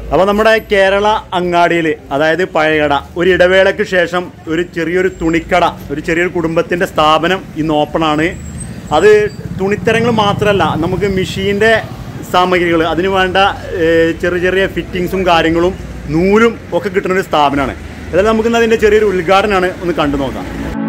അപ്പോൾ നമ്മുടെ കേരള അങ്ങാടിയിൽ അതായത് പഴയകട ഒരു ഇടവേളയ്ക്ക് ശേഷം ഒരു ചെറിയൊരു തുണിക്കട ഒരു ചെറിയൊരു കുടുംബത്തിൻ്റെ സ്ഥാപനം ഇന്ന് ഓപ്പണാണ് അത് തുണിത്തരങ്ങൾ മാത്രമല്ല നമുക്ക് മെഷീൻ്റെ സാമഗ്രികൾ അതിന് വേണ്ട ഏഹ്, ചെറിയ ചെറിയ ഫിറ്റിങ്സും കാര്യങ്ങളും നൂലും ഒക്കെ കിട്ടുന്ന ഒരു സ്ഥാപനമാണ് ഏതായാലും നമുക്കിന്ന് അതിൻ്റെ ചെറിയൊരു ഉദ്ഘാടനമാണ് ഒന്ന് കണ്ടു നോക്കാം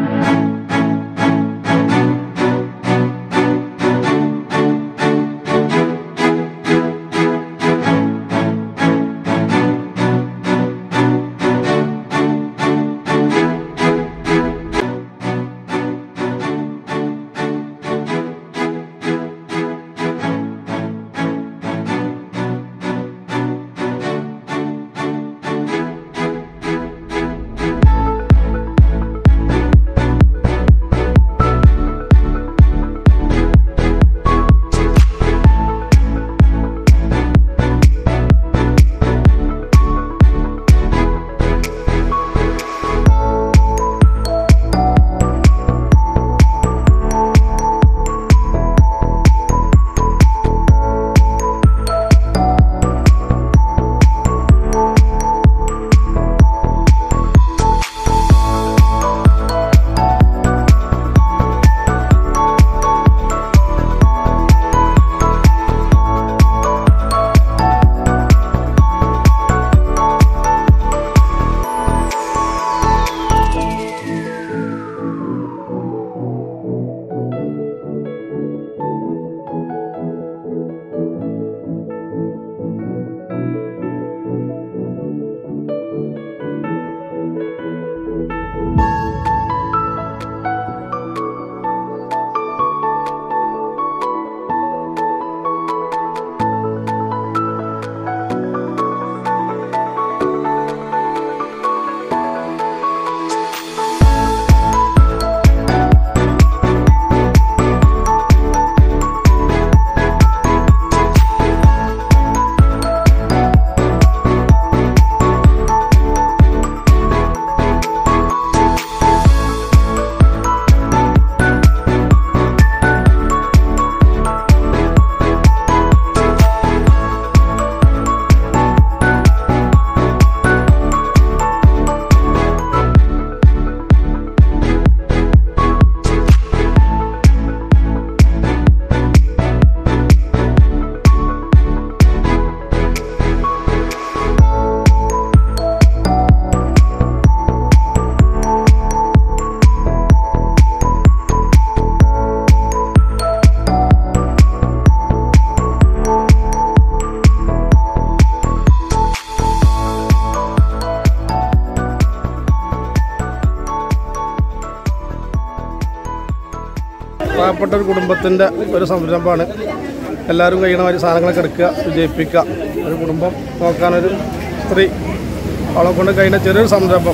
പാവപ്പെട്ട ഒരു കുടുംബത്തിൻ്റെ ഒരു സംരംഭമാണ് എല്ലാവരും കഴിയണ മാതിരി സാധനങ്ങളൊക്കെ എടുക്കുക വിജയിപ്പിക്കുക ഒരു കുടുംബം നോക്കാനൊരു സ്ത്രീ അവളെ കൊണ്ട് കഴിയുന്ന ചെറിയൊരു സംരംഭം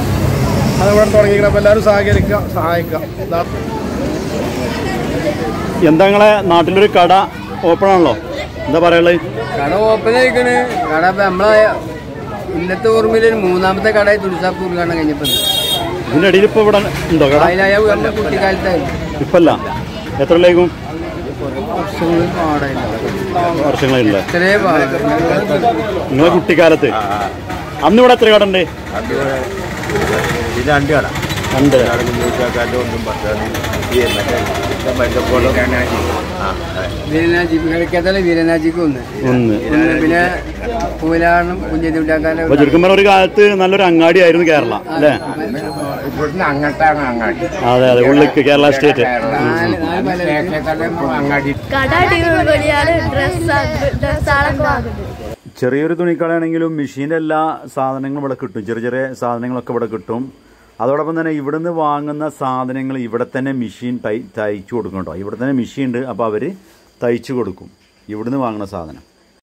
അതിവിടെ തുടങ്ങിയിരിക്കണം അപ്പോൾ എല്ലാവരും സഹകരിക്കുക സഹായിക്കുക ഇതാണ് എന്താ നിങ്ങളെ നാട്ടിലൊരു കട ഓപ്പൺ ആണല്ലോ എന്താ പറയുള്ളത് കട ഓപ്പൺ ആയിക്കണ് കട ഇപ്പൊ നമ്മളെ ഇന്നത്തെ ഓർമ്മയിൽ ഒരു മൂന്നാമത്തെ കട തുടിച്ചാപ്പൂർ കാണാൻ കഴിഞ്ഞപ്പോ ഇതിൻ്റെ ഇടയിൽ ഇപ്പോൾ ഇവിടെ ഉണ്ടോ കട അതിലായ നമ്മുടെ കുട്ടിക്കാലത്തായിരുന്നു ഇപ്പല്ല എത്ര ലേക്കും വർഷങ്ങളിൽ പാടായില്ല വർഷങ്ങളില്ല ഇത്രേ പാട് നിങ്ങളെ കുട്ടിക്കാലത്ത് അന്ന് ഇവിടെ എത്ര കട ഉണ്ട് ഇത് രണ്ട് കട രണ്ട് മുന്നൂറ്റാക്കാൻ്റെ ഒന്നും പത്താം ഈ മറ്റേ മറ്റപ്പോഴും ആ അതെ. വീരനാജി കളിക്കാത്തല്ല വീരനാജിക്ക് ഒന്ന് ഒന്ന് ഒന്ന് പിന്നെ പൂലാടനും കുഞ്ഞേത്തി ഉണ്ടാക്കാൻ്റെ അപ്പൊ ചുരുക്കം പറഞ്ഞ ഒരു കാലത്ത് നല്ലൊരു അങ്ങാടി ആയിരുന്നു കേരള അല്ലേ ഇവിടുന്ന് അങ്ങോട്ടാണ് അങ്ങാടി അതെ അതെ ഉള്ളിക്ക് കേരള സ്റ്റേറ്റ് നാല് നാല് പല അങ്ങാടി കട അടിപൊളിയാണ് ഡ്രസ് ഡ്രസ്സാളൊക്കെ വാങ്ങുന്നത് ചെറിയൊരു തുണിക്കടയാണെങ്കിലും മെഷീൻ്റെ എല്ലാ സാധനങ്ങളും ഇവിടെ കിട്ടും ചെറിയ ചെറിയ സാധനങ്ങളൊക്കെ ഇവിടെ കിട്ടും അതോടൊപ്പം തന്നെ ഇവിടുന്ന് വാങ്ങുന്ന സാധനങ്ങൾ ഇവിടെ തന്നെ മെഷീൻ തൈ തയ്ച്ചു കൊടുക്കും കേട്ടോ ഇവിടെ തന്നെ മെഷീൻ ഉണ്ട് അപ്പോൾ അവർ തയ്ച്ചു കൊടുക്കും ഇവിടുന്ന് വാങ്ങുന്ന സാധനം